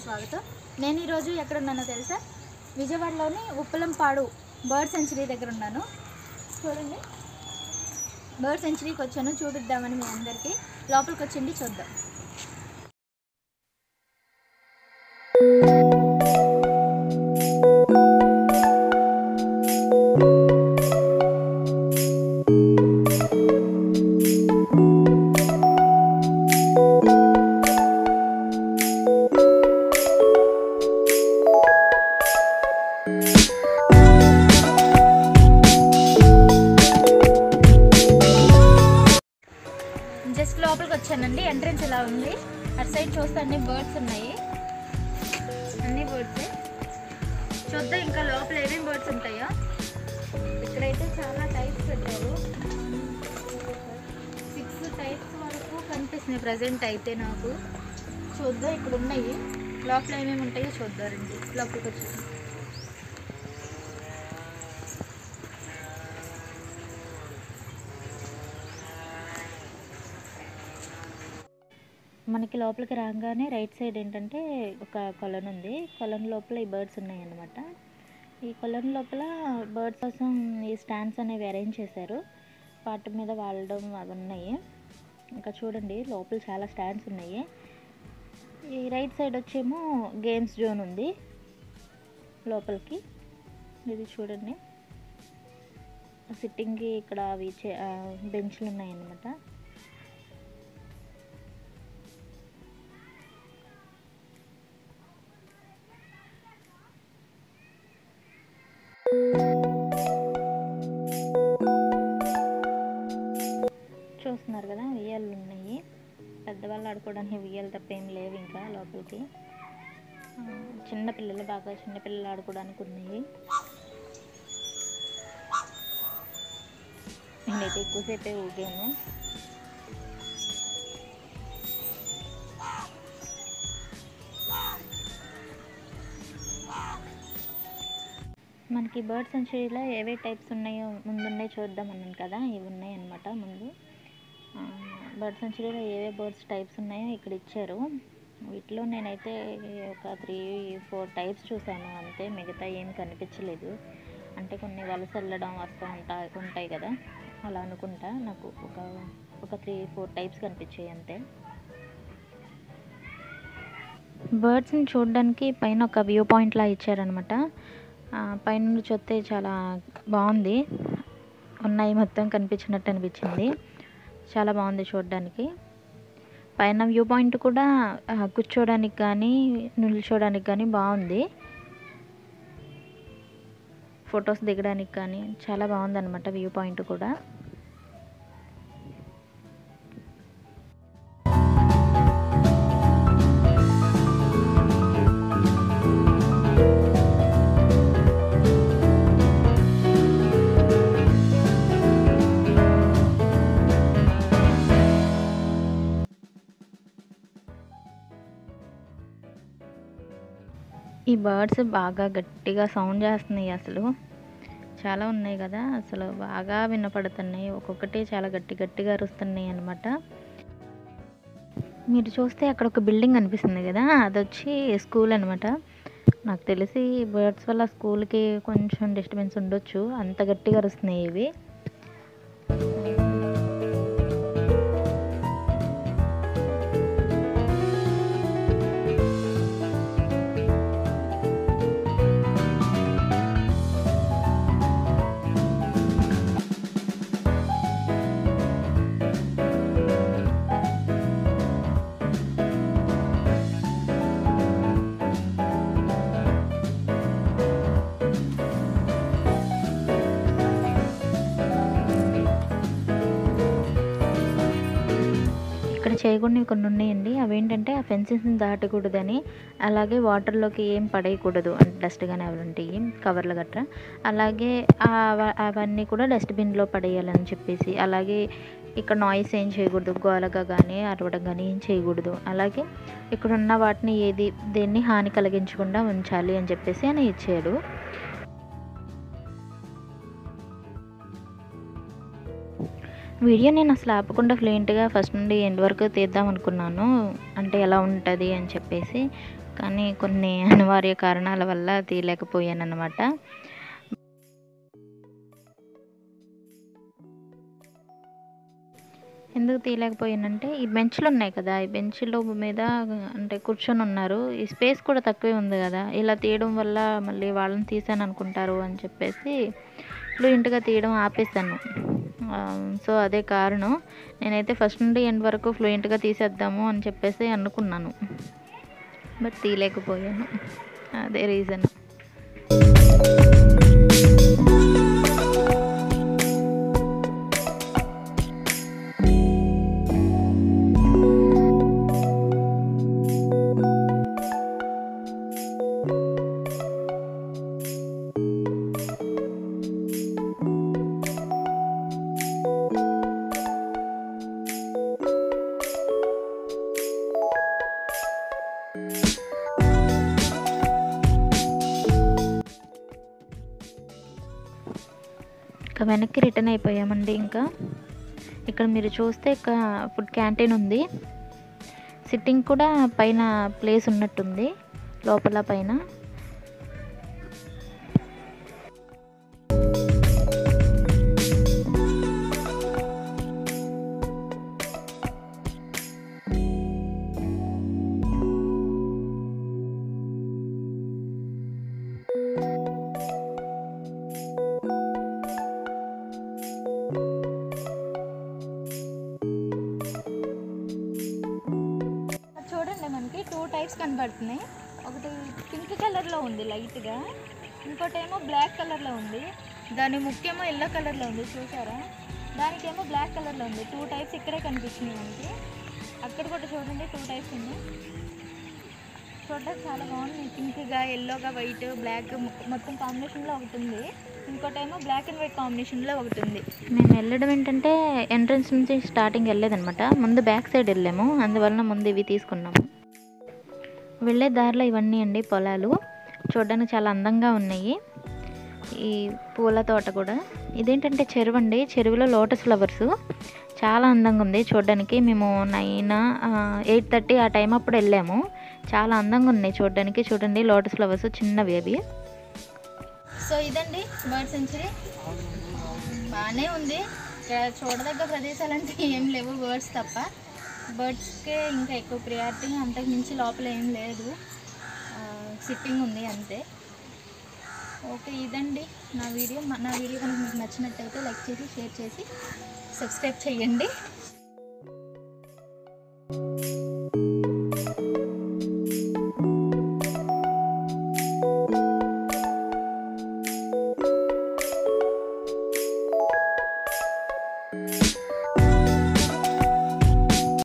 స్వాగతం నేను ఈరోజు ఎక్కడ ఉన్నానో తెలుసా విజయవాడలోని ఉప్పలంపాడు బర్డ్ సెంచరీ దగ్గర ఉన్నాను చూడండి బర్డ్ సెంచరీకి వచ్చాను చూపిద్దామని మీ అందరికీ లోపలికి వచ్చింది చూద్దాం జస్ట్ లోపలికి వచ్చానండి ఎంట్రన్స్ ఇలా ఉంది అటు సైడ్ చూస్తే అన్ని బర్డ్స్ ఉన్నాయి అన్ని బర్డ్స్ చూద్దాం ఇంకా లోపల ఏమేమి బర్డ్స్ ఉంటాయో ఇక్కడైతే చాలా టైప్స్ పెట్టారు సిక్స్ టైప్స్ వరకు కనిపిస్తున్నాయి ప్రజెంట్ అయితే నాకు చూద్దాం ఇక్కడ ఉన్నాయి లోపల ఏమేమి ఉంటాయో చూద్దాం రండి లోపలికి వచ్చి మనకి లోపలికి రాగానే రైట్ సైడ్ ఏంటంటే ఒక కొలన్ ఉంది కొలన్ లోపల ఈ బర్డ్స్ ఉన్నాయి అన్నమాట ఈ కొలన్ లోపల బర్డ్స్ కోసం ఈ స్టాండ్స్ అనేవి అరేంజ్ చేశారు వాటి మీద వాడడం అవి ఉన్నాయి ఇంకా చూడండి లోపల చాలా స్టాండ్స్ ఉన్నాయి ఈ రైట్ సైడ్ వచ్చేమో గేమ్స్ జోన్ ఉంది లోపలికి ఇది చూడండి సిట్టింగ్కి ఇక్కడ అవి చే బెంచ్లు ఉన్నాయన్నమాట చూస్తున్నారు కదా ఉయ్యాలు ఉన్నాయి పెద్దవాళ్ళు ఆడుకోవడానికి ఉయ్యాలు తప్ప ఏం లేవు ఇంకా లోపలికి ఆ, చిన్న పిల్లలు బాగా చిన్న పిల్లలు ఆడుకోవడానికి ఉన్నాయి నేనైతే ఎక్కువసేపే ఊగాను మనకి బర్డ్ సెంచరీలో ఏవే టైప్స్ ఉన్నాయో ముందుండే చూద్దాం అన్నాను కదా ఇవి ఉన్నాయి అన్నమాట ముందు బర్డ్ సెంచరీలో ఏవే బర్డ్స్ టైప్స్ ఉన్నాయో ఇక్కడ ఇచ్చారు వీటిలో నేనైతే ఒక త్రీ ఫోర్ టైప్స్ చూశాను అంతే మిగతా ఏం కనిపించలేదు అంటే కొన్ని వలస వెళ్ళడం వస్తూ ఉంటా ఉంటాయి కదా అలా అనుకుంటా నాకు ఒక ఒక త్రీ ఫోర్ టైప్స్ కనిపించాయి అంతే బర్డ్స్ని చూడడానికి పైన ఒక వ్యూ పాయింట్లా ఇచ్చారనమాట పైన నుంచి చూస్తే చాలా బాగుంది ఉన్నాయి మొత్తం కనిపించినట్టు అనిపించింది చాలా బాగుంది చూడడానికి పైన వ్యూ పాయింట్ కూడా ఆ, కూర్చోడానికి కానీ నిల్చోడానికి కానీ బాగుంది ఫొటోస్ దిగడానికి కానీ చాలా బాగుంది అనమాట వ్యూ పాయింట్ కూడా ఈ బర్డ్స్ బాగా గట్టిగా సౌండ్ చేస్తున్నాయి అసలు చాలా ఉన్నాయి కదా అసలు బాగా వినపడుతున్నాయి ఒక్కొక్కటి చాలా గట్టి గట్టిగా అరుస్తున్నాయి అనమాట మీరు చూస్తే అక్కడ ఒక బిల్డింగ్ అనిపిస్తుంది కదా అది వచ్చి స్కూల్ అనమాట నాకు తెలిసి బర్డ్స్ వల్ల స్కూల్కి కొంచెం డిస్టర్బెన్స్ ఉండొచ్చు అంత గట్టిగా అరుస్తున్నాయి ఇవి ఇక్కడ చేయకూడనివి కొన్ని ఉన్నాయండి అవేంటంటే ఆ ఫెన్సెస్ని దాటకూడదని అలాగే వాటర్లోకి ఏం పడేయకూడదు అంటే డస్ట్ కానీ అవి ఉంటాయి కవర్లు గట్రా అలాగే ఆ- అవన్నీ కూడా డస్ట్బిన్లో పడేయాలని చెప్పేసి అలాగే ఇక్కడ నాయిస్ ఏం చేయకూడదు గోలగా కానీ అరవడం కానీ ఏం చేయకూడదు అలాగే ఇక్కడ ఉన్న వాటిని ఏది దేన్ని హాని కలిగించకుండా ఉంచాలి అని చెప్పేసి అని ఇచ్చాడు వీడియో నేను అసలు ఆపకుండా ఫ్లూయెంట్గా ఫస్ట్ నుండి ఎండ్ వరకు తీద్దాం అనుకున్నాను అంటే ఎలా ఉంటుంది అని చెప్పేసి కానీ కొన్ని అనివార్య కారణాల వల్ల తీయలేకపోయాను అనమాట ఎందుకు తీయలేకపోయానంటే ఈ బెంచ్లు ఉన్నాయి కదా ఈ బెంచ్లో మీద అంటే కూర్చొని ఉన్నారు ఈ స్పేస్ కూడా తక్కువే ఉంది కదా ఇలా తీయడం వల్ల మళ్ళీ వాళ్ళని తీసాను అనుకుంటారు అని చెప్పేసి ఫ్లూయెంట్గా తీయడం ఆపేసాను ఆ, సో అదే కారణం నేనైతే ఫస్ట్ నుండి ఎండ్ వరకు ఫ్లూయెంట్గా తీసేద్దాము అని చెప్పేసి అనుకున్నాను బట్ తీయలేకపోయాను అదే రీజన్ ఇంకా వెనక్కి రిటర్న్ అయిపోయామండి ఇంకా ఇక్కడ మీరు చూస్తే ఇక ఫుడ్ క్యాంటీన్ ఉంది సిట్టింగ్ కూడా పైన ప్లేస్ ఉన్నట్టుంది లోపల పైన చూడండి మనకి టూ టైప్స్ కనబడుతున్నాయి ఒకటి పింక్ కలర్లో ఉంది లైట్గా ఇంకోటేమో బ్లాక్ కలర్లో ఉంది దాని ముఖ్యమో ఎల్లో కలర్లో ఉంది చూసారా దానికేమో బ్లాక్ కలర్లో ఉంది టూ టైప్స్ ఇక్కడే కనిపించినాయి మనకి అక్కడ కూడా చూడండి టూ టైప్స్ ఉన్నాయి చూడడానికి చాలా బాగుంది పింక్గా ఎల్లోగా వైట్ బ్లాక్ మొత్తం కాంబినేషన్లో ఒకటి ఉంది ఇంకోటేమో బ్లాక్ అండ్ వైట్ కాంబినేషన్లో ఒకటి ఉంది మేము వెళ్ళడం ఏంటంటే ఎంట్రన్స్ నుంచి స్టార్టింగ్ వెళ్ళలేదనమాట ముందు బ్యాక్ సైడ్ వెళ్ళాము అందువలన ముందు ఇవి తీసుకున్నాము వెళ్ళే దారిలో ఇవన్నీ అండి పొలాలు చూడడానికి చాలా అందంగా ఉన్నాయి ఈ పూల తోట కూడా ఇదేంటంటే చెరువు అండి చెరువులో లోటస్ ఫ్లవర్స్ చాలా అందంగా ఉంది చూడడానికి మేము నైన్ ఎయిట్ థర్టీ ఆ టైం అప్పుడు వెళ్ళాము చాలా అందంగా ఉన్నాయి చూడడానికి చూడండి లోటస్ ఫ్లవర్స్ చిన్నవి అవి సో ఇదండి బర్డ్ సెంచరీ బాగానే ఉంది ఇక్కడ చూడదగ్గ ప్రదేశాలంటే ఏం లేవు బర్డ్స్ తప్ప బర్డ్స్కే ఇంకా ఎక్కువ ప్రియారిటీ అంతకు మించి లోపల ఏం లేదు సిట్టింగ్ ఉంది అంతే ఓకే ఇదండి నా వీడియో మా- నా వీడియో కనుక మీకు నచ్చినట్టయితే లైక్ చేసి షేర్ చేసి సబ్స్క్రైబ్ చేయండి